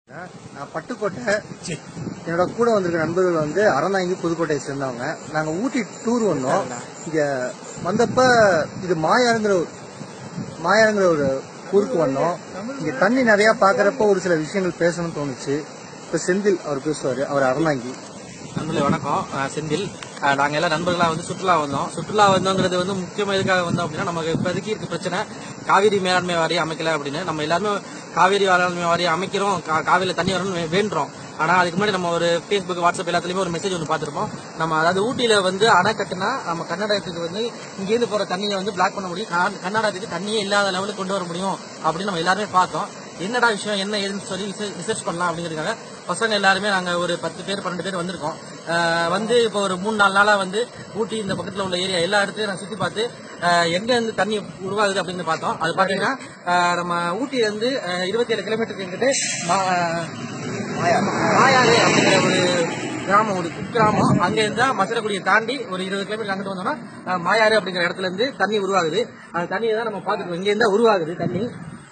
நான் பட்டுக்கோட்டை என்னோட கூட வந்திருக்க நண்பர்கள் வந்து அறந்தாங்கி புதுக்கோட்டையை சேர்ந்தவங்க நாங்க ஊட்டி டூர் வந்தோம் இங்க வந்தப்ப இது மாயாருங்கிற ஒரு- மாயாருங்கிற ஒரு ஊருக்கு வந்தோம் இங்க தண்ணி நிறைய பாக்குறப்ப ஒரு சில விஷயங்கள் பேசணும்னு தோணுச்சு இப்ப செந்தில் அவர் பேசுவாரு அவர் அறந்தாங்கி நண்பர்களே வணக்கம் நான் செந்தில் அஹ் நாங்க எல்லாம் நண்பர்களா வந்து சுற்றுலா வந்தோம் சுற்றுலா வந்தோங்கிறது வந்து முக்கியமா எதுக்காக வந்தோம் அப்படின்னா நமக்கு இப்போதைக்கு இருக்க பிரச்சனை காவிரி மேலாண்மை வாரியம் அமைக்கல அப்படின்னு நம்ம எல்லாருமே காவிரி மேலாண்மை வாரியம் அமைக்கிறோம் கா- காவிரியில தண்ணி வரணும்னு வே- வேண்டுறோம் ஆனா அதுக்கு முன்னாடி நம்ம ஒரு ஃபேஸ்புக் வாட்ஸ்அப் எல்லாத்துலயுமே ஒரு மெசேஜ் ஒன்று பார்த்திருப்போம் நம்ம அதாவது ஊட்டியில வந்து அணை கட்டுனா நம்ம கர்நாடகத்துக்கு வந்து இங்கேருந்து போற தண்ணியை வந்து பிளாக் பண்ண முடியும் கா- கர்நாடகத்துக்கு தண்ணியே இல்லாத லெவலுக்கு கொண்டு வர முடியும் அப்படின்னு நம்ம எல்லாருமே பார்த்தோம் என்னடா விஷயம் என்ன ஏதுன்னு சொல்லி ரிசர்ச் பண்ணலாம் அப்படிங்கிறதுக்காக பசங்க எல்லாருமே நாங்க ஒரு பத்து பேர் பன்னெண்டு பேர் வந்திருக்கோம் அஹ் வந்து இப்போ ஒரு மூணு நாலு நாளா வந்து ஊட்டி இந்த பக்கத்துல உள்ள ஏரியா எல்லா இடத்தையும் நான் சுத்தி பார்த்து அஹ் எங்க இருந்து தண்ணி உருவாகுது அப்படின்னு பார்த்தோம் அது பாத்தீங்கன்னா அஹ் நம்ம ஊட்டில இருந்து இருபத்தி ஏழு கிலோமீட்டருக்கு எங்கிட்ட மாயாறு அப்படிங்கிற ஒரு கிராமம் ஒரு குக்கிராமம் அங்க இருந்தா மசரக்குடியை தாண்டி ஒரு இருபது கிலோமீட்டர் அங்கிட்டு வந்தோம்னா அஹ் மாயாறு அப்படிங்கிற இடத்துல இருந்து தண்ணி உருவாகுது அந்த தண்ணியை தான் நம்ம பாத்துருக்கோம் இங்க இருந்தா உருவாகுது தண்ணி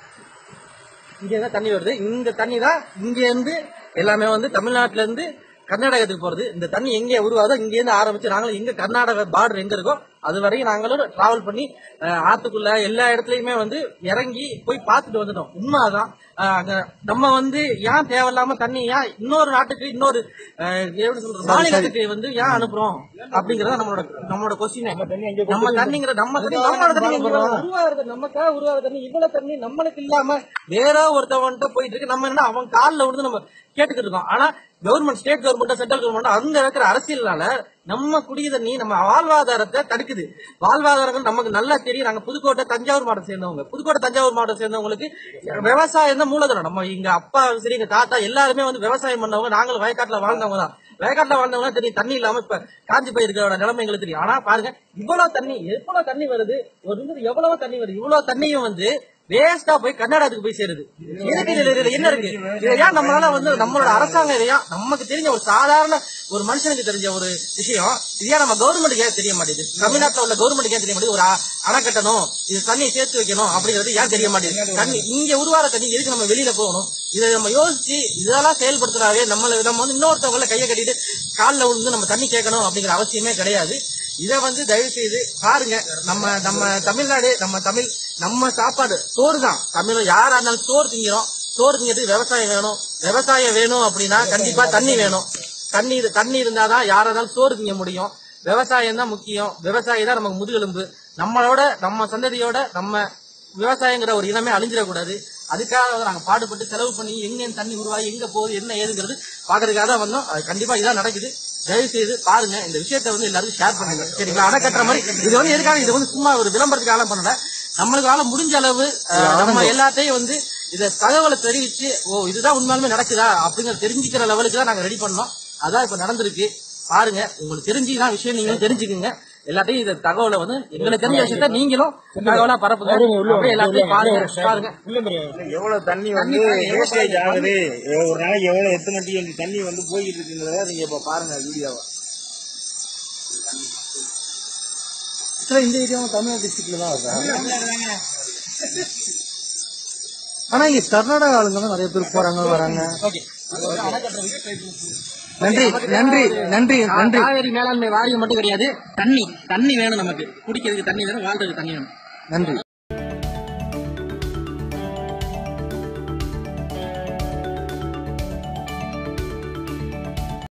இங்க தான் தண்ணி வருது இந்த தண்ணி தான் இங்க இருந்து எல்லாமே வந்து தமிழ்நாட்டுல இருந்து கர்நாடகத்துக்கு போறது இந்த தண்ணி எங்க உருவாதோ இங்க இருந்து ஆரம்பிச்சு நாங்களும் எங்க கர்நாடக பார்டர் எங்க இருக்கோ அது வரையும் நாங்களும் டிராவல் பண்ணி அஹ், ஆத்துக்குள்ள எல்லா இடத்துலயுமே வந்து இறங்கி போய் பார்த்துட்டு வந்துட்டோம் உண்மை அதான் அஹ், அங்க நம்ம வந்து ஏன் தேவையில்லாம தண்ணி ஏன் இன்னொரு நாட்டுக்கு இன்னொரு அஹ், எப்படி சொல்றது மாநிலத்துக்கு வந்து ஏன் அனுப்புறோம் அப்படிங்கறத நம்மளோட நம்மளோட கொஸ்டின் நம்ம தண்ணிங்கிற நம்ம தண்ணி நம்மளோட தண்ணி இங்க உருவாகுறது நமக்காக உருவாகுற தண்ணி இவ்வளவு தண்ணி நம்மளுக்கு இல்லாம வேற ஒருத்தவன்கிட்ட போயிட்டு இருக்கு நம்ம என்ன அவன் காலில் விழுந்து நம்ம கேட்டுக்கிட்டு இருக்கோம் ஆனா government state government central government அங்க இருக்கிற அரசியல்னால நம்ம குடிய தண்ணி நம்ம வாழ்வாதாரத்தை தடுக்குது வாழ்வாதாரங்கள் நமக்கு நல்லா தெரியும் நாங்க புதுக்கோட்டை தஞ்சாவூர் மாவட்டம் சேர்ந்தவங்க புதுக்கோட்டை தஞ்சாவூர் மாவட்டம் சேர்ந்தவங்களுக்கு விவசாயம் தான் மூலதனம் நம்ம எங்க அப்பா சரி எங்க தாத்தா எல்லாருமே வந்து விவசாயம் பண்ணவங்க நாங்களும் வயக்காட்டுல வாழ்ந்தவங்க தான் வயக்காட்டுல வாழ்ந்தவங்க தெரியும் தண்ணி இல்லாம இப்ப காஞ்சி போயிருக்கிற நிலைமை எங்களுக்கு தெரியும் ஆனா பாருங்க இவ்வளவு தண்ணி எவ்வளவு தண்ணி வருது ஒரு நிமிஷம் எவ்வளவு தண்ணி வருது இவ்வளவு தண்ணியும் வந்து வேஸ்டா போய் கர்நாடகத்துக்கு போய் சேருது எதுக்கு இதுல இதுல என்ன இருக்கு இதை ஏன் நம்மளால வந்து நம்மளோட அரசாங்கம் இதையா நமக்கு தெரிஞ்ச ஒரு சாதாரண ஒரு மனுஷனுக்கு தெரிஞ்ச ஒரு விஷயம் இது ஏன் நம்ம கவர்மெண்ட்டுக்கு ஏன் தெரிய மாட்டேங்குது தமிழ்நாட்டுல உள்ள கவர்மெண்ட்டுக்கு ஏன் தெரிய மாட்டேங்குது ஒரு அ- அணை கட்டணும் இது தண்ணியை சேர்த்து வைக்கணும் அப்படிங்கிறது ஏன் தெரிய மாட்டேங்குது தண்ணி இங்க உருவார தண்ணி எதுக்கு நம்ம வெளியில போகணும் இதை நம்ம யோசிச்சு இதெல்லாம் செயல்படுத்தினாவே நம்மள நம்ம வந்து இன்னொருத்தவங்கள கையை கட்டிட்டு காலில் விழுந்து நம்ம தண்ணி கேட்கணும் அப்படிங்கிற அவசியமே கிடையாது இதை வந்து தயவு செய்து பாருங்க நம்ம நம்ம தமிழ்நாடு நம்ம தமிழ் நம்ம சாப்பாடு சோறு தான் தமிழ் யாரா இருந்தாலும் சோறு திங்கிறோம் சோறு திங்கிறதுக்கு விவசாயம் வேணும் விவசாயம் வேணும் அப்படின்னா கண்டிப்பா தண்ணி வேணும் தண்ணி தண்ணி இருந்தாதான் யாரா இருந்தாலும் சோறு திங்க முடியும் விவசாயம் தான் முக்கியம் விவசாயி தான் நமக்கு முதுகெலும்பு நம்மளோட நம்ம சந்ததியோட நம்ம விவசாயங்கிற ஒரு இனமே அழிஞ்சிடக்கூடாது அதுக்காக வந்து நாங்க பாடுபட்டு செலவு பண்ணி எங்க தண்ணி உருவாகி எங்க போகுது என்ன ஏதுங்கிறது பாக்குறதுக்காக தான் வந்தோம் அது கண்டிப்பா இதான் நடக்குது தயவு செய்து பாருங்க இந்த விஷயத்த வந்து எல்லாருக்கும் ஷேர் பண்ணுங்க சரிங்களா அணை கட்டுற மாதிரி இது வந்து எதுக்காக இது வந்து சும்மா ஒரு விளம்பரத்துக்காக பண்ணல நம்மளுக்கால முடிஞ்ச அளவு அஹ், நம்ம எல்லாத்தையும் வந்து இத தகவலை தெரிவிச்சு ஓ இதுதான் உண்மையாலுமே நடக்குதா அப்படிங்கிற தெரிஞ்சுக்கிற லெவலுக்கு தான் நாங்க ரெடி பண்ணோம் அதான் இப்ப நடந்திருக்கு பாருங்க உங்களுக்கு தெரிஞ்சுதான் விஷயம் நீங்களும் தெரிஞ்சுக்குங்க எல்லாத்தையும் இந்த தகவலை வந்து எங்களுக்கு தெரிஞ்ச விஷயத்த நீங்களும் தகவலா பரப்புங்க அப்படியே எல்லாத்தையும் பாருங்க பாருங்க எவ்வளவு தண்ணி வந்து வேஸ்டேஜ் ஆகுது ஒரு நாளைக்கு எவ்வளவு எத்தனை டிஎம் தண்ணி வந்து போய்கிட்டு இருக்குங்கிறத நீங்க இப்ப பாருங்க வீடியோவை இந்த ஏரியாவும் தமிழ்நாடு டிஸ்ட்ரிக்ட்ல தான் வருது ஆனா இங்க கர்நாடக ஆளுங்க தான் நிறைய பேர் போறாங்க வராங்க ஓகே நன்றி நன்றி நன்றி நன்றி காவேரி மேலாண்மை வாரியம் மட்டும் கிடையாது தண்ணி தண்ணி வேணும் நமக்கு குடிக்கிறதுக்கு தண்ணி வேணும் வாழ்றதுக்கு தண்ணி வேணும் நன்றி